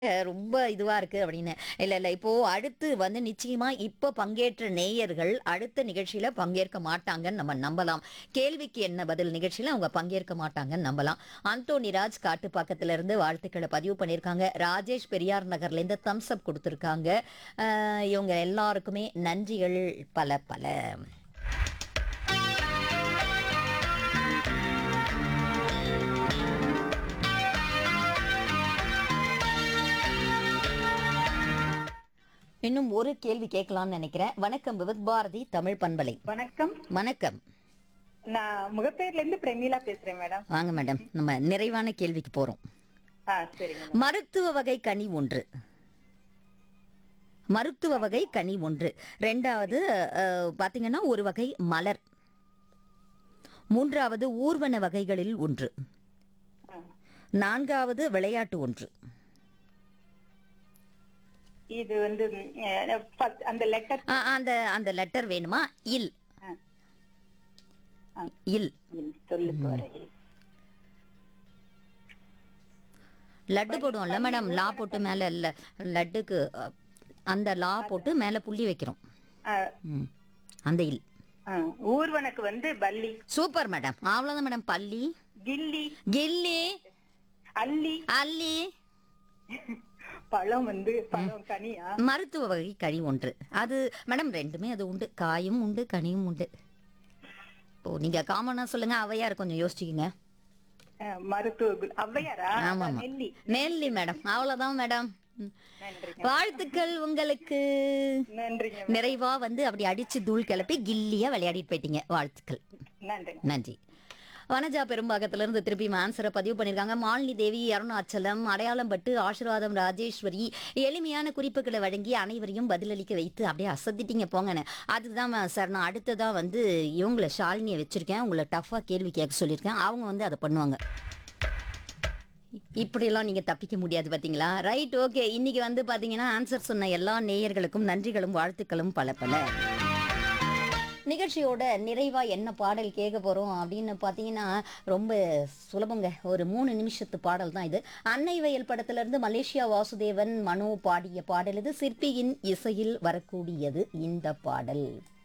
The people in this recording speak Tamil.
ரொம்ப இதுவா இருக்கு அப்படின்னு. இல்ல, இல்ல. இப்போ அடுத்து வந்து நிச்சயமா இப்ப பங்கேற்ற நேயர்கள் அடுத்த நிகழ்ச்சியில பங்கேற்க மாட்டாங்கன்னு நம்ம நம்பலாம். கேள்விக்கு என்ன பதில் நிகழ்ச்சியில அவங்க பங்கேற்க மாட்டாங்கன்னு நம்பலாம். அந்தோணிராஜ் காட்டுப்பாக்கத்துல இருந்து வாழ்த்துக்கள பதிவு பண்ணியிருக்காங்க. ராஜேஷ் பெரியார் நகர்ல இருந்து தம்ஸ் அப் குடுத்திருக்காங்க. அ இவங்க எல்லாருக்குமே நன்றிகள் பல பல. இன்னும் ஒரு கேள்வி கேட்கலாம்னு நினைக்கிறேன். வணக்கம் விவித் பாரதி தமிழ் பண்பலை. வணக்கம் வணக்கம். நான் முகப்பேர்ல இருந்து பிரமீளா பேசுறேன் மேடம் வாங்க மேடம். நம்ம நிறைவான கேள்விக்கு போறோம். ஆ சரிங்க மேடம். மருத்துவ வகை கனி ஒன்று. மருத்துவ வகை கனி ஒன்று. ரெண்டாவது அஹ், பாத்தீங்கன்னா ஒரு வகை மலர். மூன்றாவது ஊர்வன வகைகளில் ஒன்று. ஆ. நான்காவது விளையாட்டு ஒன்று. இது வந்து ம், அஹ், first அந்த லெட்டர் ஆ, அந்த அந்த லெட்டர் வேணுமா? இல். இல். சொல்லு போறேன் லட்டு போடுவோம்ல மேடம் லா போட்டு மேல இல்ல லட்டுக்கு அ, அந்த லா போட்டு மேல புள்ளி வைக்கிறோம் ம். அந்த இல் ஊர்வனுக்கு வந்து பல்லி சூப்பர் மேடம் அவ்வளவுதான் மேடம் பள்ளி கில்லி கில்லி அல்லி அல்லி பழம் வந்து பழம் கனியா மருத்துவ வகை கனி ஒன்று அது மேடம் ரெண்டுமே அது உண்டு காயும் உண்டு கனியும் உண்டு ஓ நீங்க காமனா சொல்லுங்க அவையார் கொஞ்சம் யோசிச்சுக்கங்க அஹ், மருத்துவ குல்- ஔவையாரா ஆமா ஆமா நெல்லி நெல்லி மேடம் அவ்வளவுதான் மேடம் ம். நன்றிங்க வாழ்த்துக்கள் உங்களுக்கு நன்றிங்க நிறைவா வந்து அப்படி அடிச்சு தூள் கிளப்பி கில்லியா விளையாடிட்டு போயிட்டீங்க வாழ்த்துக்கள் நன்றிங்க நன்றி வனஜா பெரும்பாக்கத்துல இருந்து திருப்பி ஆன்சரை பதிவு பண்ணிருக்காங்க மாலினி தேவி அருணாச்சலம் அடையாளம் பட்டு ஆசீர்வாதம் ராஜேஸ்வரி எளிமையான குறிப்புகளை வழங்கி அனைவரையும் பதிலளிக்க வைத்து அப்படியே அசத்திட்டீங்க போங்கன்னு அதுதான் சார் நான் அடுத்ததா வந்து இவங்கள ஷாலினியை வச்சிருக்கேன் உங்களை டஃபா கேள்வி கேட்க சொல்லியிருக்கேன் அவங்க வந்து அதை பண்ணுவாங்க இப்படியெல்லாம் நீங்க தப்பிக்க முடியாது பாத்தீங்களா ரைட் ஓகே இன்னைக்கு வந்து பாத்தீங்கன்னா ஆன்சர் சொன்ன எல்லா நேயர்களுக்கும் நன்றிகளும் வாழ்த்துக்களும் பல பல நிகழ்ச்சியோட நிறைவா என்ன பாடல் கேட்க போறோம் அப்படின்னு பாத்தீங்கன்னா ரொம்ப சுலபங்க ஒரு மூணு நிமிஷத்து பாடல் தான் இது அன்னை வயல் படத்துல இருந்து மலேசியா வாசுதேவன் மனோ பாடிய பாடல் இது சிற்பியின் இசையில் வரக்கூடியது இந்த பாடல்